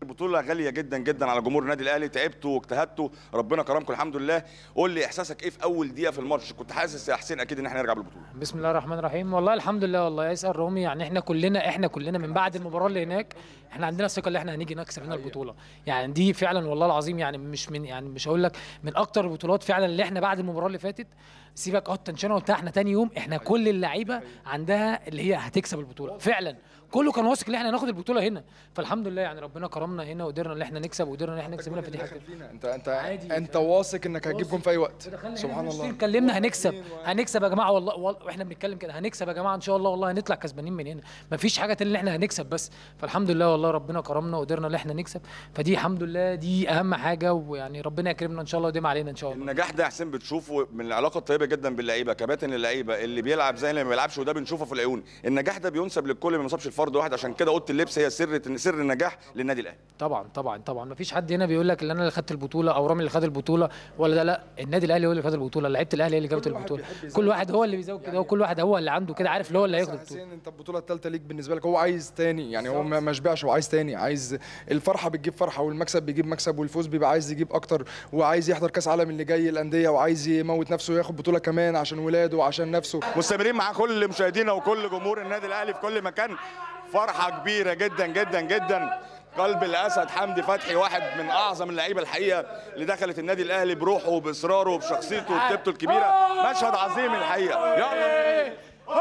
البطوله غاليه جدا جدا على جمهور النادي الاهلي تعبتوا واجتهدتوا ربنا كرمكم الحمد لله قول لي احساسك ايه في اول دقيقه في الماتش كنت حاسس يا حسين اكيد ان احنا نرجع بالبطوله بسم الله الرحمن الرحيم والله الحمد لله والله يسأل رومي يعني احنا كلنا احنا كلنا من بعد المباراه اللي هناك احنا عندنا ثقه ان احنا هنيجي نكسب هنا البطوله يعني دي فعلا والله العظيم يعني مش من يعني مش هقول لك من اكتر البطولات فعلا اللي احنا بعد المباراه اللي فاتت سيبك اه التنشنه وبتاع احنا تاني يوم احنا كل اللعيبه عندها اللي هي هتكسب البطوله فعلا كله كان واثق ان احنا هناخد البطوله هنا فالحمد لله يعني ربنا كرمنا هنا وقدرنا ان احنا نكسب وقدرنا ان احنا نكسب هنا فدي حاجه انت انت عادي، انت فاهم؟ واثق انك هتجيب جون في اي وقت سبحان سبحان الله اتكلمنا هنكسب هنكسب يا جماعه والله, والله واحنا بنتكلم كده هنكسب يا جماعه ان شاء الله والله هنطلع كسبانين من هنا مفيش حاجه تانية اللي احنا هنكسب بس فالحمد لله والله ربنا كرمنا وقدرنا ان احنا نكسب فدي الحمد لله دي اهم حاجه ويعني ربنا يكرمنا ان شاء الله ويديم علينا ان شاء الله النجاح ده يا حسين بتشوفه من العلاقه الطيبه جدا باللعيبه كباتن اللعيبه اللي بيلعب زي اللي ما بيلعبش وده بنشوفه في العيون النجاح ده بينسب للكل ما ينسبش لفرد واحد عشان كده اوضه اللبس هي سر سر النجاح للنادي الاهلي طبعا طبعا طبعا مفيش حد هنا بيقول لك ان انا اللي خدت البطوله او رامي اللي خد البطوله ولا ده لا النادي الاهلي هو اللي خد البطوله لعيبه الاهلي هي اللي جابت البطوله كل واحد هو اللي بيزود كده وكل واحد هو اللي عنده كده عارف اللي هو اللي هياخد البطوله حسين انت البطوله الثالثه ليك بالنسبه لك هو عايز تاني يعني هو ما ما شبعش هو عايز تاني عايز الفرحه بتجيب فرحه والمكسب بيجيب مكسب والفوز بيبقى عايز يجيب اكتر وعايز يحضر كاس عالم اللي جاي الانديه وعايز يموت نفسه وياخد بطوله كمان عشان ولاده وعشان نفسه مستمرين مع كل مشاهدينا وكل جمهور النادي الاهلي في كل مكان فرحه كبيره جدا جدا جدا قلب الاسد حمدي فتحي واحد من اعظم اللعيبه الحقيقه اللي دخلت النادي الاهلي بروحه وباصراره وبشخصيته وبكتابته الكبيره مشهد عظيم الحقيقه يلا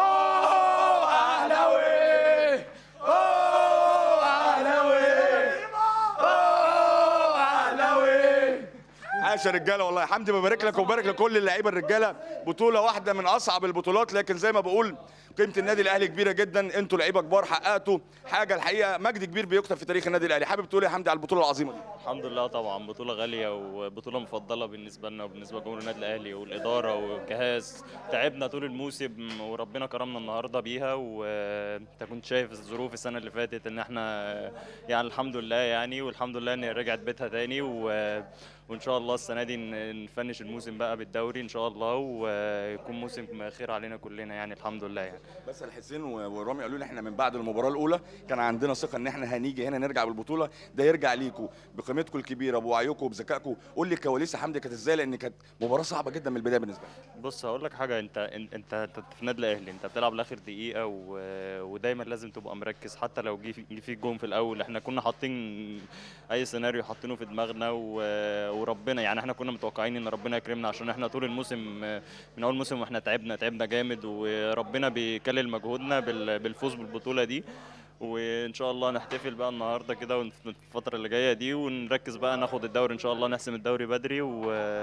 عاش يا رجاله والله يا حمدي ببارك لك وبارك لكل اللعيبه الرجاله بطوله واحده من اصعب البطولات لكن زي ما بقول قيمه النادي الاهلي كبيره جدا انتوا لعيبه كبار حققتوا حاجه الحقيقه مجد كبير بيكتب في تاريخ النادي الاهلي حابب تقول إيه يا حمدي على البطوله العظيمه دي الحمد لله طبعا بطولة غالية وبطولة مفضلة بالنسبة لنا وبالنسبة لجمهور النادي الأهلي والإدارة والجهاز تعبنا طول الموسم وربنا كرمنا النهاردة بيها وأنت كنت شايف الظروف السنة اللي فاتت إن إحنا يعني الحمد لله يعني والحمد لله إن رجعت بيتها تاني و... وإن شاء الله السنة دي ن- نفنش الموسم بقى بالدوري إن شاء الله ويكون موسم خير علينا كلنا يعني الحمد لله يعني بس الحسين و- ورامي قالوا لي احنا من بعد المباراه الاولى كان عندنا ثقه ان احنا هنيجي هنا نرجع بالبطوله ده يرجع ليكم بقيمتكم الكبيره بوعيكم وبذكائكم قول لي كواليس يا حمدي كانت ازاي لان كانت مباراه صعبه جدا من البدايه بالنسبه لي بص هقول لك حاجه انت انت انت أنت في النادي الاهلي انت بتلعب لاخر دقيقه و... ودايما لازم تبقى مركز حتى لو جه في- جه فيك جون في الاول احنا كنا حاطين اي سيناريو حاطينه في دماغنا و... وربنا يعني احنا كنا متوقعين ان ربنا يكرمنا عشان احنا طول الموسم من اول موسم واحنا تعبنا تعبنا جامد وربنا بيكلل مجهودنا بال... بالفوز بالبطوله دي وان شاء الله نحتفل بقى النهارده كده ون- في الفتره اللي جايه دي ونركز بقى ناخد الدوري ان شاء الله نحسم الدوري بدري و...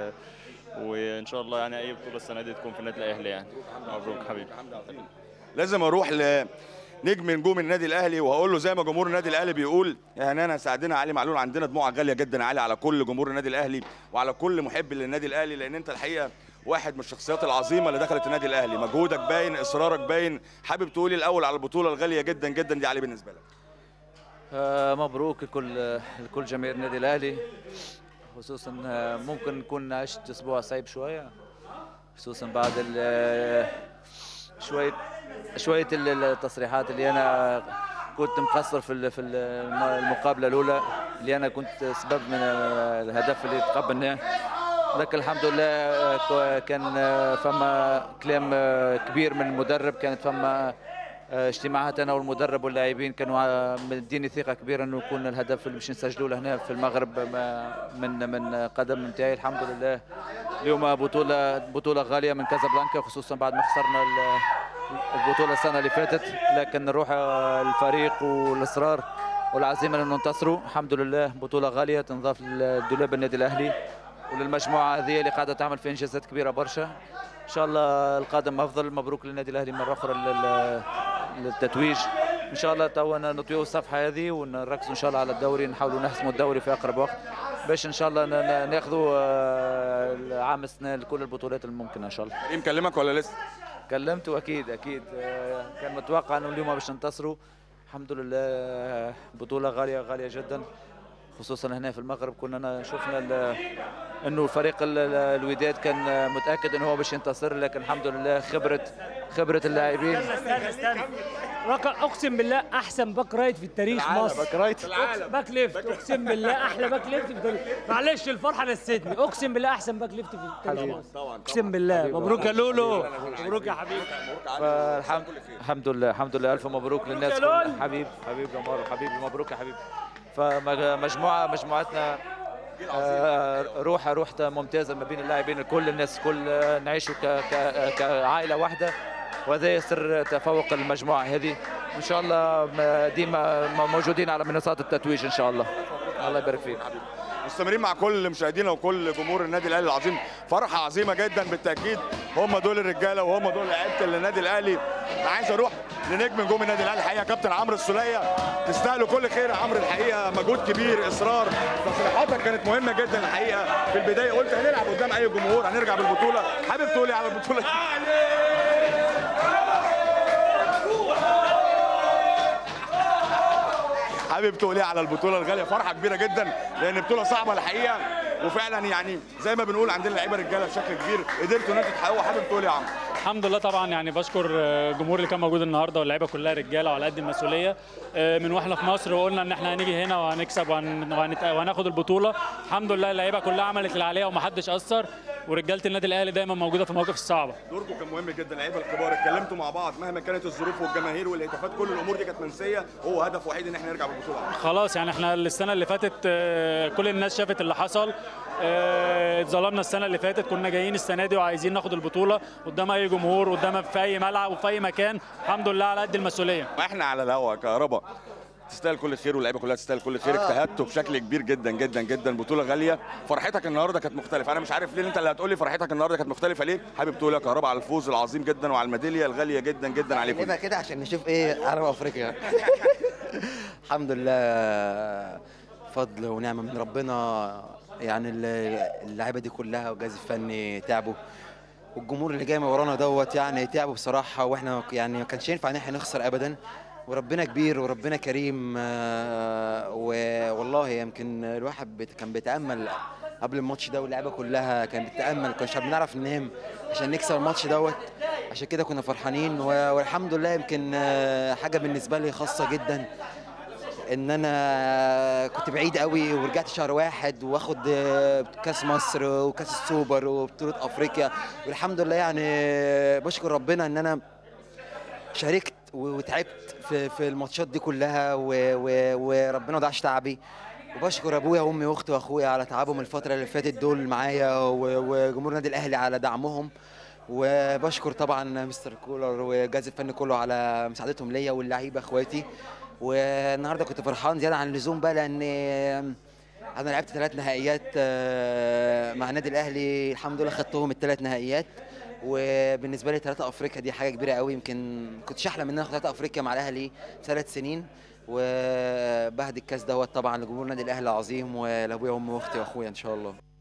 وان شاء الله يعني اي بطوله السنه دي تكون في النادي الاهلي يعني مبروك حبيبي لازم اروح ل نجم نجوم النادي الاهلي وهقول له زي ما جمهور النادي الاهلي بيقول يا هنانا ساعدنا علي معلول عندنا دموع غاليه جدا علي على كل جمهور النادي الاهلي وعلى كل محب للنادي الاهلي لان انت الحقيقه واحد من الشخصيات العظيمه اللي دخلت النادي الاهلي مجهودك باين اصرارك باين حابب تقولي الاول على البطوله الغاليه جدا جدا دي علي بالنسبه لك آه، مبروك لكل لكل جماهير النادي الاهلي خصوصا آه، ممكن نكون عشت اسبوع صعب شويه خصوصا بعد ال- شويه شويه ال- التصريحات اللي انا كنت مقصر في ال- في الم- المقابله الاولى اللي انا كنت سبب من آه، الهدف اللي تقبلناه لكن الحمد لله آه، كان آه، فما كلام آه، كبير من المدرب كانت فما آه، اجتماعات انا والمدرب واللاعبين كانوا آه، مديني ثقه كبيره انه يكون الهدف اللي باش نسجلوه لهنا في المغرب ما- من من قدم نتاعي الحمد لله اليوم بطوله بطوله غاليه من كازابلانكا خصوصا بعد ما خسرنا ال- البطوله السنه اللي فاتت لكن روح آه، الفريق والاصرار والعزيمه انه ننتصروا الحمد لله بطوله غاليه تنضاف لدولاب النادي الاهلي وللمجموعه هذه اللي قاعده تعمل في انجازات كبيره برشا ان شاء الله القادم افضل مبروك للنادي الاهلي مره اخرى لل- للتتويج ان شاء الله تو نطويو الصفحه هذه ونركزوا ان شاء الله على الدوري نحاولوا نحسموا الدوري في اقرب وقت باش ان شاء الله ن- ن- ناخذوا آه، العام السنه لكل البطولات الممكنه ان شاء الله كريم كلمك ولا لسه كلمته اكيد اكيد آه، كان متوقع انه اليوم باش ننتصروا الحمد لله آه، بطوله غاليه غاليه جدا خصوصا هنا في المغرب كنا شفنا ال- انه فريق ال- ال- الوداد كان متاكد انه هو باش ينتصر لكن الحمد لله خبره خبره اللاعبين استنى استنى رقم اقسم بالله احسن باك رايت في التاريخ مصر باك رايت باك ليفت اقسم بالله احلى باك ليفت في التاريخ معلش الفرحه نسيتني اقسم بالله احسن باك ليفت في التاريخ مصر اقسم بالله مبروك يا لولو مبروك يا حبيبي فالحمد الحمد لله الحمد لله الف مبروك للناس يا كلها لول. حبيب حبيب يا مارو حبيبي مبروك يا حبيبي فمجموعه مجموعتنا آه، روح روح ممتازه ما بين اللاعبين كل الناس كل آه، نعيشوا ك- ك- كعائله واحده وهذا سر تفوق المجموعه هذه ان شاء الله م- ديما م- موجودين على منصات التتويج ان شاء الله الله يبارك فيك مستمرين مع كل مشاهدينا وكل جمهور النادي الاهلي العظيم فرحه عظيمه جدا بالتاكيد هم دول الرجاله وهم دول لعيبه النادي الاهلي انا عايز اروح لنجم نجوم النادي الاهلي الحقيقه كابتن عمرو السوليه تستاهلوا كل خير يا عمرو الحقيقه مجهود كبير اصرار تصريحاتك كانت مهمه جدا الحقيقه في البدايه قلت هنلعب قدام اي جمهور هنرجع بالبطوله حابب تقول ايه على البطوله حابب تقول ايه على البطوله الغاليه فرحه كبيره جدا لان بطوله صعبه الحقيقه وفعلا يعني زي ما بنقول عندنا لعيبه رجاله بشكل كبير قدرتوا ان انتوا تحققوا حابب تقول ايه يا عمرو الحمد لله طبعا يعني بشكر آه، الجمهور اللي كان موجود النهارده واللعيبه كلها رجاله وعلى قد المسؤوليه آه، من واحنا في مصر وقلنا ان احنا هنيجي هنا وهنكسب وهن- وهنت- وهناخد البطوله الحمد لله اللعيبه كلها عملت اللي عليها ومحدش اثر ورجاله النادي الاهلي دايما موجوده في المواقف الصعبه دوركم كان مهم جدا اللعيبه الكبار اتكلمتوا مع بعض مهما كانت الظروف والجماهير والهتافات كل الامور دي كانت منسيه هو هدف وحيد ان احنا نرجع بالبطوله خلاص يعني احنا السنه اللي فاتت آه، كل الناس شافت اللي حصل آه، اتظلمنا السنه اللي فاتت كنا جايين السنه دي وعايزين ناخد البطوله قدام اي جمهور قدام في اي ملعب وفي اي مكان الحمد لله على قد المسؤوليه احنا على الهوا كهربا تستاهل كل خير واللعيبه كلها تستاهل كل خير اجتهدتوا بشكل كبير جدا جدا جدا بطوله غاليه فرحتك النهارده كانت مختلفه انا مش عارف ليه انت اللي هتقول لي فرحتك النهارده كانت مختلفه ليه حابب تقول يا كهربا على الفوز العظيم جدا وعلى الميداليه الغاليه جدا جدا عليكم نبقى كده عشان نشوف ايه عرب افريقيا الحمد لله فضل ونعمه من ربنا يعني ال- اللعيبه دي كلها والجهاز الفني تعبوا والجمهور اللي جاي من ورانا دوت يعني تعبوا بصراحه واحنا يعني ما كانش ينفع ان احنا نخسر ابدا وربنا كبير وربنا كريم آه، والله يمكن الواحد بت- كان بيتامل قبل الماتش ده واللعيبه كلها كانت بتتامل كناش بنعرف ننام عشان نكسب الماتش دوت عشان كده كنا فرحانين و- والحمد لله يمكن آه، حاجه بالنسبه لي خاصه جدا ان انا كنت بعيد قوي ورجعت شهر واحد واخد آه، كاس مصر وكاس السوبر وبطوله افريقيا والحمد لله يعني بشكر ربنا ان انا شاركت وتعبت في في الماتشات دي كلها و- و- وربنا ما ضيعش تعبي وبشكر ابويا وامي واختي واخويا على تعبهم الفتره اللي فاتت دول معايا و- وجمهور النادي الاهلي على دعمهم وبشكر طبعا مستر كولر والجهاز الفني كله على مساعدتهم ليا واللعيبه اخواتي والنهارده كنت فرحان زياده عن اللزوم بقى لان انا لعبت ثلاث نهائيات آه، مع النادي الاهلي الحمد لله خدتهم الثلاث نهائيات وبالنسبه لي ثلاثه افريقيا دي حاجه كبيره قوي يمكن كنتش احلم ان انا اخد ثلاثه افريقيا مع الاهلي ثلاث سنين وبهدي الكاس دوت طبعا لجمهور النادي الاهلي العظيم ولابويا وامي واختي واخويا ان شاء الله